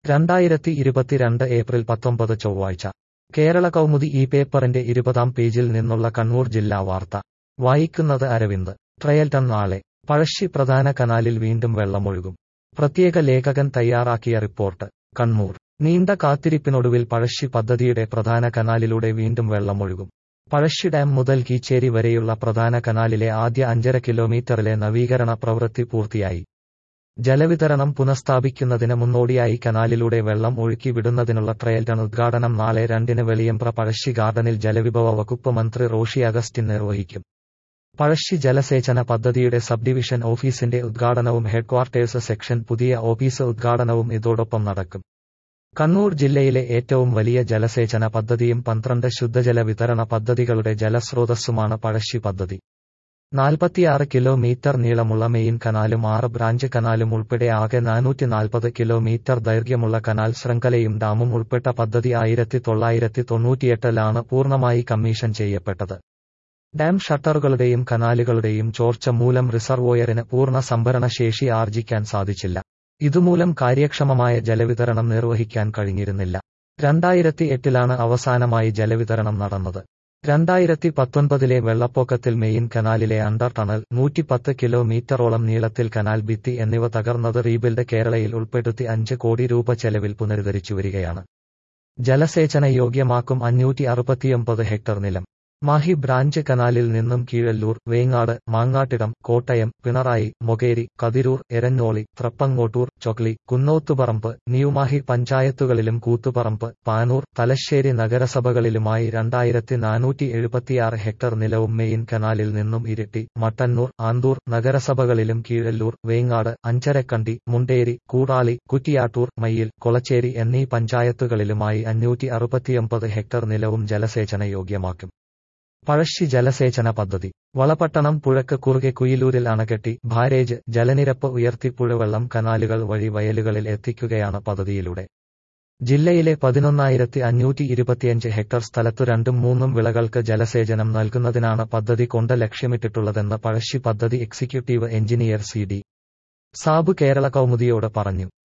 രണ്ടായിരത്തി ഇരുപത്തിരണ്ട് ഏപ്രിൽ പത്തൊമ്പത് ചൊവ്വാഴ്ച കേരള കൗമുദി ഈ പേപ്പറിന്റെ ഇരുപതാം പേജിൽ നിന്നുള്ള കണ്ണൂർ ജില്ലാ വാർത്ത വായിക്കുന്നത് അരവിന്ദ് ട്രയൽ ടൺ നാളെ പഴശ്ശി പ്രധാന കനാലിൽ വീണ്ടും വെള്ളമൊഴുകും പ്രത്യേക ലേഖകൻ തയ്യാറാക്കിയ റിപ്പോർട്ട് കണ്ണൂർ നീണ്ട കാത്തിരിപ്പിനൊടുവിൽ പഴശ്ശി പദ്ധതിയുടെ പ്രധാന കനാലിലൂടെ വീണ്ടും വെള്ളമൊഴുകും പഴശ്ശി ഡാം മുതൽ കീച്ചേരി വരെയുള്ള പ്രധാന കനാലിലെ ആദ്യ അഞ്ചര കിലോമീറ്ററിലെ നവീകരണ പ്രവൃത്തി പൂർത്തിയായി ജലവിതരണം പുനഃസ്ഥാപിക്കുന്നതിന് മുന്നോടിയായി കനാലിലൂടെ വെള്ളം ഒഴുക്കി വിടുന്നതിനുള്ള ട്രയൽ റൺ ഉദ്ഘാടനം നാളെ രണ്ടിന് വെളിയമ്പ്ര പഴശ്ശി ഗാർഡനിൽ ജലവിഭവ വകുപ്പ് മന്ത്രി റോഷി അഗസ്റ്റിൻ നിർവഹിക്കും പഴശ്ശി ജലസേചന പദ്ധതിയുടെ സബ് ഡിവിഷൻ ഓഫീസിന്റെ ഉദ്ഘാടനവും ഹെഡ്ക്വാർട്ടേഴ്സ് സെക്ഷൻ പുതിയ ഓഫീസ് ഉദ്ഘാടനവും ഇതോടൊപ്പം നടക്കും കണ്ണൂർ ജില്ലയിലെ ഏറ്റവും വലിയ ജലസേചന പദ്ധതിയും പന്ത്രണ്ട് ശുദ്ധജല വിതരണ പദ്ധതികളുടെ ജലസ്രോതസ്സുമാണ് പഴശ്ശി പദ്ധതി നാൽപ്പത്തിയാറ് കിലോമീറ്റർ നീളമുള്ള മെയിൻ കനാലും ആറ് ബ്രാഞ്ച് കനാലും ഉൾപ്പെടെ ആകെ നാനൂറ്റി നാൽപ്പത് കിലോമീറ്റർ ദൈർഘ്യമുള്ള കനാൽ ശൃംഖലയും ഡാമും ഉൾപ്പെട്ട പദ്ധതി ആയിരത്തി തൊള്ളായിരത്തി തൊണ്ണൂറ്റിയെട്ടിലാണ് പൂർണ്ണമായി കമ്മീഷൻ ചെയ്യപ്പെട്ടത് ഡാം ഷട്ടറുകളുടെയും കനാലുകളുടെയും ചോർച്ച മൂലം റിസർവോയറിന് പൂർണ്ണ സംഭരണ ശേഷി ആർജിക്കാൻ സാധിച്ചില്ല ഇതുമൂലം കാര്യക്ഷമമായ ജലവിതരണം നിർവഹിക്കാൻ കഴിഞ്ഞിരുന്നില്ല രണ്ടായിരത്തി എട്ടിലാണ് അവസാനമായി ജലവിതരണം നടന്നത് രണ്ടായിരത്തി പത്തൊൻപതിലെ വെള്ളപ്പൊക്കത്തിൽ മെയിൻ കനാലിലെ അണ്ടർ ടണൽ നൂറ്റിപ്പത്ത് കിലോമീറ്ററോളം നീളത്തിൽ കനാൽ ഭിത്തി എന്നിവ തകർന്നത് റീബിൽഡ് കേരളയിൽ ഉൾപ്പെടുത്തി അഞ്ച് കോടി രൂപ ചെലവിൽ പുനരുദ്ധരിച്ചു വരികയാണ് ജലസേചന യോഗ്യമാക്കും അഞ്ഞൂറ്റി അറുപത്തിയൊമ്പത് ഹെക്ടർ നിലം മാഹി ബ്രാഞ്ച് കനാലിൽ നിന്നും കീഴല്ലൂർ വേങ്ങാട് മാങ്ങാട്ടിടം കോട്ടയം പിണറായി മൊകേരി കതിരൂർ എരഞ്ഞോളി ത്രപ്പങ്ങോട്ടൂർ ചൊക്ലി കുന്നോത്തുപറമ്പ് ന്യൂമാഹി പഞ്ചായത്തുകളിലും കൂത്തുപറമ്പ് പാനൂർ തലശ്ശേരി നഗരസഭകളിലുമായി രണ്ടായിരത്തി നാനൂറ്റി എഴുപത്തിയാറ് ഹെക്ടർ നിലവും മെയിൻ കനാലിൽ നിന്നും ഇരിട്ടി മട്ടന്നൂർ ആന്തൂർ നഗരസഭകളിലും കീഴല്ലൂർ വേങ്ങാട് അഞ്ചരക്കണ്ടി മുണ്ടേരി കൂടാളി കുറ്റിയാട്ടൂർ മയ്യിൽ കൊളച്ചേരി എന്നീ പഞ്ചായത്തുകളിലുമായി അഞ്ഞൂറ്റി അറുപത്തിയൊമ്പത് ഹെക്ടർ നിലവും ജലസേചന യോഗ്യമാക്കും പഴശ്ശി ജലസേചന പദ്ധതി വളപട്ടണം പുഴക്ക് കുറുകെ കുയിലൂരിൽ അണകെട്ടി ഭാരേജ് ജലനിരപ്പ് ഉയർത്തി പുഴവെള്ളം കനാലുകൾ വഴി വയലുകളിൽ എത്തിക്കുകയാണ് പദ്ധതിയിലൂടെ ജില്ലയിലെ പതിനൊന്നായിരത്തി അഞ്ഞൂറ്റി ഇരുപത്തിയഞ്ച് ഹെക്ടർ സ്ഥലത്തു രണ്ടും മൂന്നും വിളകൾക്ക് ജലസേചനം നൽകുന്നതിനാണ് പദ്ധതി കൊണ്ട് ലക്ഷ്യമിട്ടിട്ടുള്ളതെന്ന് പഴശ്ശി പദ്ധതി executive engineer C D Sabu Kerala കൗമുദിയോട് പറഞ്ഞു